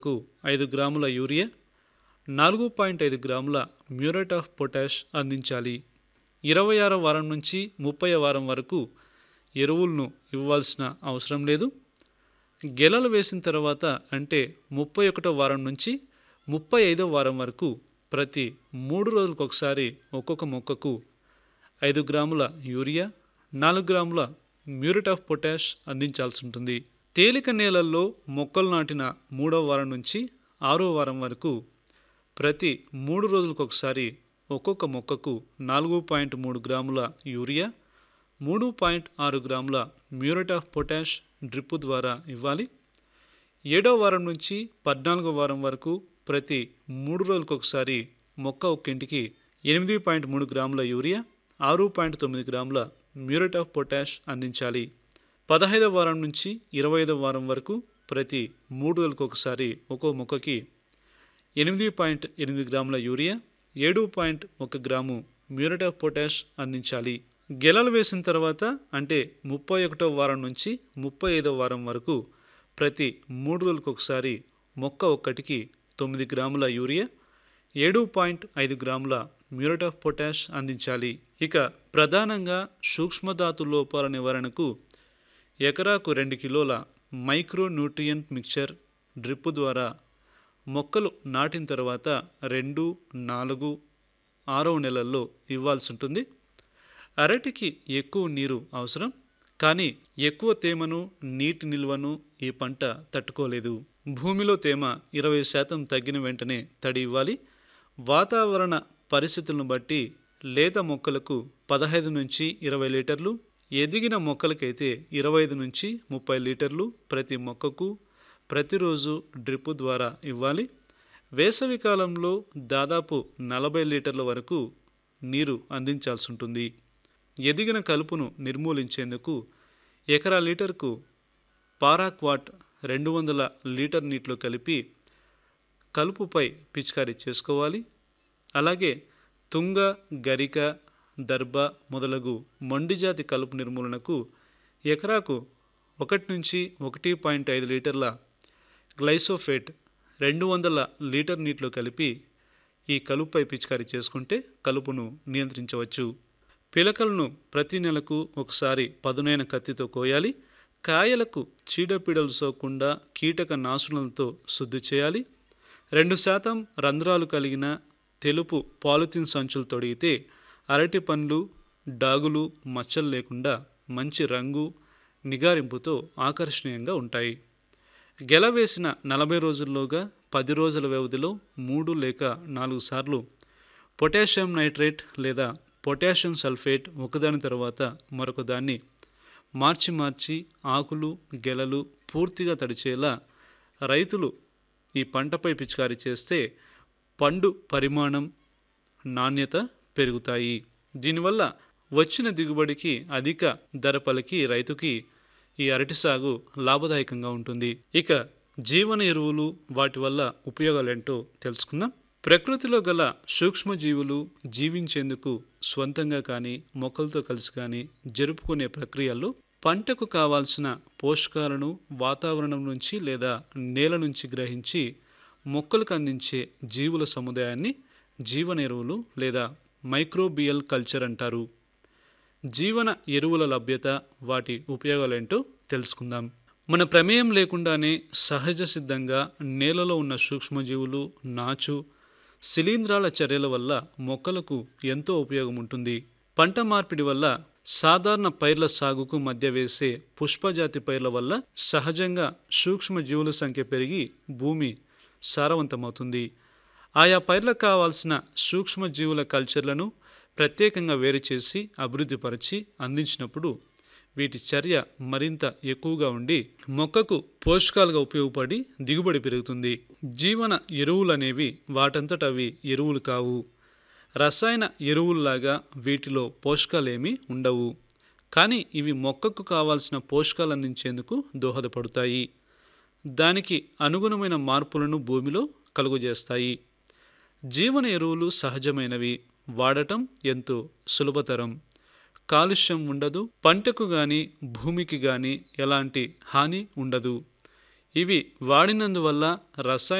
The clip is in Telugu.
కు ఐదు గ్రాముల యూరియా నాలుగు పాయింట్ ఐదు గ్రాముల మ్యూరేట్ ఆఫ్ పొటాష్ అందించాలి ఇరవై ఆరో వారం నుంచి ముప్పై వారం వరకు ఎరువులను ఇవ్వాల్సిన అవసరం లేదు గెలలు వేసిన తర్వాత అంటే ముప్పై ఒకటో వారం నుంచి ముప్పై ఐదో వారం వరకు ప్రతి మూడు రోజులకు ఒకసారి ఒక్కొక్క మొక్కకు ఐదు గ్రాముల యూరియా నాలుగు గ్రాముల మ్యూరేట్ ఆఫ్ పొటాష్ అందించాల్సి ఉంటుంది తేలిక నేలల్లో మొక్కలు నాటిన మూడో వారం నుంచి ఆరో వారం వరకు ప్రతి మూడు రోజులకు ఒకసారి ఒక్కొక్క మొక్కకు నాలుగు పాయింట్ మూడు గ్రాముల యూరియా మూడు పాయింట్ ఆరు గ్రాముల మ్యూరేట్ ఆఫ్ పొటాష్ డ్రిప్ ద్వారా ఇవ్వాలి ఏడో వారం నుంచి పద్నాలుగో వారం వరకు ప్రతి మూడు రోజులకు ఒకసారి మొక్క ఒక్కింటికి ఎనిమిది పాయింట్ మూడు గ్రాముల యూరియా ఆరు పాయింట్ తొమ్మిది గ్రాముల మ్యూరేట్ ఆఫ్ పొటాష్ అందించాలి పదహైదవ వారం నుంచి ఇరవై ఐదవ వారం వరకు ప్రతి మూడు రోజులకు ఒకసారి ఒక్కో మొక్కకి ఎనిమిది పాయింట్ ఎనిమిది గ్రాముల యూరియా ఏడు పాయింట్ ఒక గ్రాము మ్యూరేట్ ఆఫ్ పొటాష్ అందించాలి గెలలు వేసిన తర్వాత అంటే ముప్పై ఒకటో వారం నుంచి ముప్పై ఐదో వారం వరకు ప్రతి మూడు రోజులకు ఒకసారి మొక్క ఒక్కటికి తొమ్మిది గ్రాముల యూరియా ఏడు పాయింట్ ఐదు గ్రాముల మ్యూరేట్ ఆఫ్ పొటాష్ అందించాలి ఇక ప్రధానంగా సూక్ష్మధాతు లోపాల నివారణకు ఎకరాకు రెండు కిలోల మైక్రో న్యూట్రియంట్ మిక్చర్ డ్రిప్ ద్వారా మొక్కలు నాటిన తర్వాత రెండు నాలుగు ఆరవ నెలల్లో ఇవ్వాల్సి ఉంటుంది అరటికి ఎక్కువ నీరు అవసరం కానీ ఎక్కువ తేమను నీటి నిల్వను ఈ పంట తట్టుకోలేదు భూమిలో తేమ ఇరవై శాతం తగ్గిన వెంటనే తడి ఇవ్వాలి వాతావరణ పరిస్థితులను బట్టి లేత మొక్కలకు పదహైదు నుంచి ఇరవై లీటర్లు ఎదిగిన మొక్కలకైతే ఇరవై ఐదు నుంచి ముప్పై లీటర్లు ప్రతి మొక్కకు ప్రతిరోజు డ్రిప్ ద్వారా ఇవ్వాలి వేసవి కాలంలో దాదాపు నలభై లీటర్ల వరకు నీరు అందించాల్సి ఉంటుంది ఎదిగిన కలుపును నిర్మూలించేందుకు ఎకరా లీటర్కు పారాక్వాట్ రెండు వందల లీటర్ నీటిలో కలిపి కలుపుపై పిచికారీ చేసుకోవాలి అలాగే తుంగ గరిక దర్భ మొదలగు మొండిజాతి కలుపు నిర్మూలనకు ఎకరాకు ఒకటి నుంచి ఒకటి పాయింట్ ఐదు లీటర్ల గ్లైసోఫేట్ రెండు వందల లీటర్ నీటిలో కలిపి ఈ కలుపుపై పిచికారీ చేసుకుంటే కలుపును నియంత్రించవచ్చు పిలకలను ప్రతి నెలకు ఒకసారి పదునైన కత్తితో కోయాలి కాయలకు చీడపీడలు సోకకుండా కీటక నాశనాలతో శుద్ధి చేయాలి రెండు శాతం రంధ్రాలు కలిగిన తెలుపు పాలిథిన్ సంచులు తొడిగితే అరటి పండ్లు డాగులు మచ్చలు లేకుండా మంచి రంగు నిగారింపుతో ఆకర్షణీయంగా ఉంటాయి గెల వేసిన నలభై రోజుల్లోగా పది రోజుల వ్యవధిలో మూడు లేక నాలుగు సార్లు పొటాషియం నైట్రేట్ లేదా పొటాషియం సల్ఫేట్ ఒకదాని తర్వాత మరొక దాన్ని మార్చి మార్చి ఆకులు గెలలు పూర్తిగా తడిచేలా రైతులు ఈ పంటపై పిచికారీ చేస్తే పండు పరిమాణం నాణ్యత పెరుగుతాయి దీనివల్ల వచ్చిన దిగుబడికి అధిక ధర పలికి రైతుకి ఈ అరటి సాగు లాభదాయకంగా ఉంటుంది ఇక జీవన ఎరువులు వాటి వల్ల ఉపయోగాలేంటో తెలుసుకుందాం ప్రకృతిలో గల సూక్ష్మజీవులు జీవించేందుకు స్వంతంగా కానీ మొక్కలతో కలిసి కానీ జరుపుకునే ప్రక్రియల్లో పంటకు కావాల్సిన పోషకాలను వాతావరణం నుంచి లేదా నేల నుంచి గ్రహించి మొక్కలకు అందించే జీవుల సముదాయాన్ని జీవన ఎరువులు లేదా మైక్రోబియల్ కల్చర్ అంటారు జీవన ఎరువుల లభ్యత వాటి ఉపయోగాలేంటో తెలుసుకుందాం మన ప్రమేయం లేకుండానే సహజ సిద్ధంగా నేలలో ఉన్న సూక్ష్మజీవులు నాచు శిలీంధ్రాల చర్యల వల్ల మొక్కలకు ఎంతో ఉపయోగం ఉంటుంది పంట మార్పిడి వల్ల సాధారణ పైర్ల సాగుకు మధ్య వేసే పుష్పజాతి పైర్ల వల్ల సహజంగా సూక్ష్మజీవుల సంఖ్య పెరిగి భూమి సారవంతమవుతుంది ఆయా పైర్లకు కావాల్సిన సూక్ష్మజీవుల కల్చర్లను ప్రత్యేకంగా వేరు చేసి అభివృద్ధిపరిచి అందించినప్పుడు వీటి చర్య మరింత ఎక్కువగా ఉండి మొక్కకు పోషకాలుగా ఉపయోగపడి దిగుబడి పెరుగుతుంది జీవన ఎరువులు అనేవి వాటంతట అవి ఎరువులు కావు రసాయన ఎరువుల్లాగా వీటిలో పోషకాలేమీ ఉండవు కానీ ఇవి మొక్కకు కావాల్సిన పోషకాలు అందించేందుకు దోహదపడతాయి దానికి అనుగుణమైన మార్పులను భూమిలో కలుగజేస్తాయి జీవన ఎరువులు సహజమైనవి వాడటం ఎంతో సులభతరం కాలుష్యం ఉండదు పంటకు కానీ భూమికి కానీ ఎలాంటి హాని ఉండదు ఇవి వాడినందువల్ల రసాయన